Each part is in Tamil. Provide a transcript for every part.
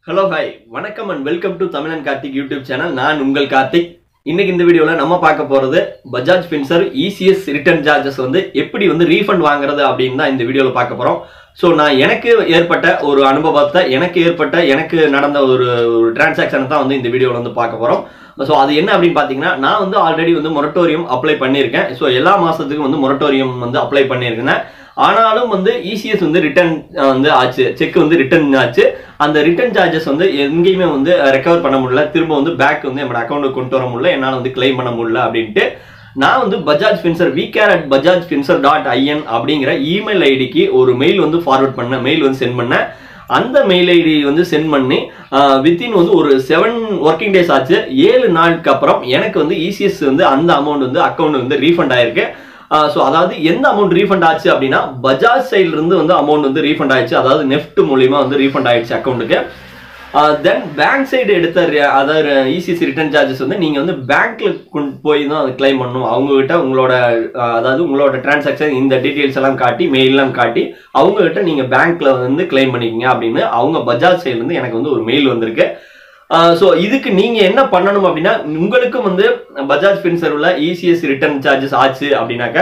ஹலோ ஹாய் வணக்கம் and welcome to Tamilan Karthik YouTube channel நான் உங்கள் கார்த்திக் இன்னைக்கு இந்த வீடியோவில் நம்ம பார்க்க போகிறது Bajaj Finserv ECS return charges வந்து எப்படி வந்து ரீஃபண்ட் வாங்குறது அப்படின்னு தான் இந்த வீடியோவில் பார்க்க போகிறோம் ஸோ நான் எனக்கு ஏற்பட்ட ஒரு அனுபவத்தை எனக்கு ஏற்பட்ட எனக்கு நடந்த ஒரு ஒரு டிரான்சாக்ஷனை தான் வந்து இந்த வீடியோவில் வந்து பார்க்க போகிறோம் ஸோ அது என்ன அப்படின்னு பார்த்தீங்கன்னா நான் வந்து ஆல்ரெடி வந்து மொரட்டோரியம் அப்ளை பண்ணியிருக்கேன் ஸோ எல்லா மாதத்துக்கும் வந்து மொரட்டோரியம் வந்து அப்ளை பண்ணியிருக்கேன் ஆனாலும் வந்து இசிஎஸ் வந்து ரிட்டர்ன் வந்து ஆச்சு செக் வந்து ரிட்டர்ன் ஆச்சு அந்த ரிட்டர்ன் சார்ஜஸ் வந்து எங்கேயுமே வந்து ரெக்கவர் பண்ண முடியல திரும்ப வந்து பேக் வந்து என்னோட அக்கௌண்ட்டுக்கு கொண்டு வர முடியல என்னால் வந்து கிளைம் பண்ண முடியல அப்படின்ட்டு நான் வந்து Bajaj Finserv we care at Bajaj Finserv dot IN அப்படிங்கிற இமெயில் ஐடிக்கு ஒரு மெயில் வந்து ஃபார்வர்ட் பண்ணேன் மெயில் வந்து சென்ட் பண்ணேன் அந்த மெயில் ஐடி வந்து சென்ட் பண்ணி வித்தின் வந்து ஒரு செவன் ஒர்க்கிங் டேஸ் ஆச்சு ஏழு நாளுக்கு அப்புறம் எனக்கு வந்து இசிஎஸ் வந்து அந்த அமௌண்ட் வந்து அக்கௌண்ட் வந்து ரீஃபண்ட் ஆயிருக்கு ஸோ அதாவது எந்த அமௌண்ட் ரீஃபண்ட் ஆச்சு அப்படின்னா பஜாஜ் சைட்ல இருந்து வந்து அமௌண்ட் வந்து ரீஃபண்ட் ஆயிடுச்சு அதாவது நெஃப்ட் மூலியமா வந்து ரீஃபண்ட் ஆயிடுச்சு அக்கௌண்ட்டுக்கு தென் பேங்க் சைடு எடுத்த re- அதாவது இசிசி ரிட்டர்ன் சார்ஜஸ் வந்து நீங்கள் வந்து பேங்க்ல கொண்டு போய் தான் அதை கிளைம் பண்ணணும் அவங்க கிட்ட உங்களோட அஹ், அதாவது உங்களோட டிரான்சாக்ஷன் இந்த டீட்டெயில்ஸ் எல்லாம் காட்டி மெயிலெலாம் காட்டி அவங்க கிட்ட நீங்கள் பேங்க்ல வந்து கிளைம் பண்ணிக்கங்க அப்படின்னு அவங்க பஜாஜ் சைட்ல இருந்து எனக்கு வந்து ஒரு மெயில் வந்திருக்கு ஸோ இதுக்கு நீங்க என்ன பண்ணணும் அப்படின்னா உங்களுக்கும் வந்து பஜாஜ் ஃபின்சர்வில் இசிஎஸ் ரிட்டர்ன் சார்ஜஸ் ஆச்சு அப்படின்னாக்க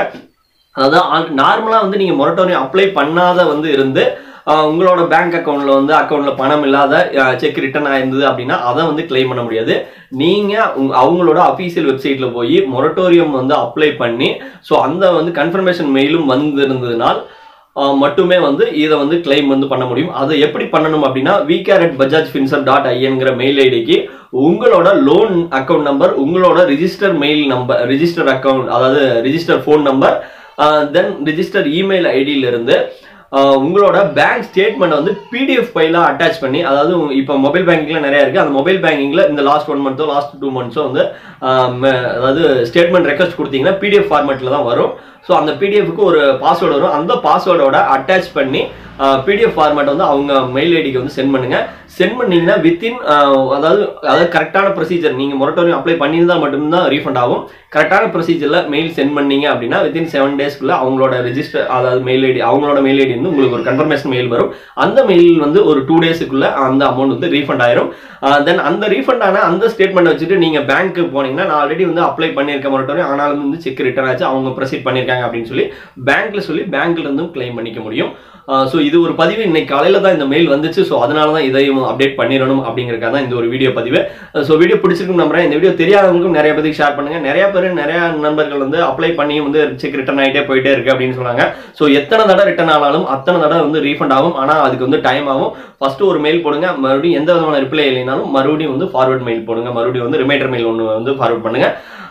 அதாவது நார்மலாக வந்து நீங்கள் மொரட்டோரியம் அப்ளை பண்ணாத வந்து இருந்து ஆஹ் உங்களோட பேங்க் அக்கௌண்ட்ல வந்து அக்கௌண்ட்ல பணம் இல்லாத செக் ரிட்டர்ன் ஆயிருந்தது அப்படின்னா அதை வந்து கிளைம் பண்ண முடியாது நீங்க உங்க- அவங்களோட அஃபீஷியல் வெப்சைட்ல போய் மொரட்டோரியம் வந்து அப்ளை பண்ணி ஸோ அந்த வந்து கன்ஃபர்மேஷன் மெயிலும் வந்திருந்ததுனால் ஆஹ் மட்டுமே வந்து இதை வந்து கிளைம் வந்து பண்ண முடியும் அதை எப்படி பண்ணணும் அப்படின்னா we care at Bajaj Finserv dot ஐஎன்கிற மெயில் ஐடிக்கு உங்களோட லோன் அக்கௌண்ட் நம்பர் உங்களோட register mail number register account அதாவது register phone number then register email ஐடியில இருந்து ஆஹ் உங்களோட பேங்க் ஸ்டேட்மெண்ட் வந்து பிடிஎஃப் ஃபைலாக அட்டாச் பண்ணி அதாவது இப்போ மொபைல் பேங்கிங்ல நிறைய இருக்கு அந்த மொபைல் பேங்கிங்ல இந்த லாஸ்ட் ஒன் மந்த்தோ லாஸ்ட் டூ மந்த்ஸோ வந்து ஆஹ் ம- அதாவது ஸ்டேட்மெண்ட் ரெக்வஸ்ட் கொடுத்தீங்கன்னா பிடிஎஃப் ஃபார்மேட்டில் தான் வரும் ஸோ அந்த பிடிஎஃப்க்கு ஒரு பாஸ்வேர்டு வரும் அந்த பாஸ்வேர்டோட அட்டாச் பண்ணி பிடிஎஃப் ஃபார்மேட் வந்து அவங்க மெயில் ஐடிக்கு வந்து சென்ட் பண்ணுங்க சென்ட் பண்ணீங்கன்னா வித்தின் அதாவது அதாவது கரெக்டான ப்ரொசீஜர் நீங்கள் மொரட்டோரியம் அப்ளை பண்ணியிருந்தா மட்டும்தான் ரீஃபண்ட் ஆகும் கரெக்டான ப்ரொசீஜரில் மெயில் சென்ட் பண்ணீங்க அப்படின்னா வித்தின் செவன் டேஸ்க்குள்ள அவங்களோட ரெஜிஸ்டர் அதாவது மெயில் ஐடி அவங்களோட மெயில் ஐடி வந்து உங்களுக்கு ஒரு கன்ஃபர்மேஷன் மெயில் வரும் அந்த மெயில் வந்து ஒரு டூ டேஸுக்குள்ள அந்த அமௌண்ட் வந்து ரீஃபண்ட் ஆயிரும் தென் அந்த ரீஃபண்ட் ஆன அந்த ஸ்டேட்மெண்ட் வச்சுட்டு நீங்கள் பேங்க்கு போனீங்கன்னா நான் ஆல்ரெடி வந்து அப்ளை பண்ணியிருக்க மொரட்டோரியம் ஆனாலும் வந்து செக் ரிட்டர்ன் ஆச்சு அவங்க ப்ரொசீட் பண்ணியிருக்காங்க அப்படின்னு சொல்லி பேங்க்ல சொல்லி பேங்க்ல இருந்தும் கிளைம் பண்ணிக்க முடியும் ஸோ இது ஒரு பதிவு இன்னைக்கு காலையில தான் இந்த மெயில் வந்துச்சு ஸோ அதனால தான் இதையும் அப்டேட் பண்ணிடணும் அப்படிங்கறதுக்காக தான் இந்த ஒரு வீடியோ பதிவு ஸோ வீடியோ பிடிச்சிருக்கும் நம்புறேன் இந்த வீடியோ தெரியாதவங்களுக்கும் நிறைய பேருக்கு ஷேர் பண்ணுங்க நிறைய பேர் நிறைய நண்பர்கள் வந்து அப்ளை பண்ணி வந்து செக் ரிட்டர்ன் ஆகிட்டே போயிட்டே இருக்கு அப்படின்னு சொன்னாங்க ஸோ எத்தனை தடவை ரிட்டர்ன் ஆனாலும் அத்தனை தடவை வந்து ரீஃபண்ட் ஆகும் ஆனால் அதுக்கு வந்து டைம் ஆகும் ஃபர்ஸ்ட் ஒரு மெயில் போடுங்க மறுபடியும் எந்த விதமான ரிப்ளை இல்லைனாலும் மறுபடியும் வந்து ஃபார்வர்ட் மெயில் போடுங்க மறுபடியும் வந்து ரிமைண்டர் மெயில் ஒன்று வந்து ஃபார்வர்ட் பண்ணுங்க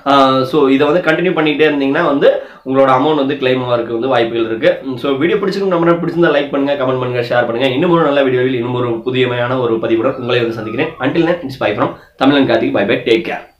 ஸோ இதை வந்து கண்டினியூ பண்ணிக்கிட்டே இருந்தீங்கன்னா வந்து உங்களோட அமௌண்ட் வந்து கிளைம் ஆகிறதுக்கு வந்து வாய்ப்புகள் இருக்கு ஸோ வீடியோ பிடிச்சிருக்கும் நம்ம பிடிச்சிருந்தா லைக் பண்ணுங்க கமெண்ட் பண்ணுங்க ஷேர் பண்ணுங்க இன்னும் ஒரு நல்ல வீடியோவில் இன்னும் ஒரு புதியமையான ஒரு பதிவுடன் உங்களை வந்து சந்திக்கிறேன் until next it's bye from Tamilan Karthik bye bye take care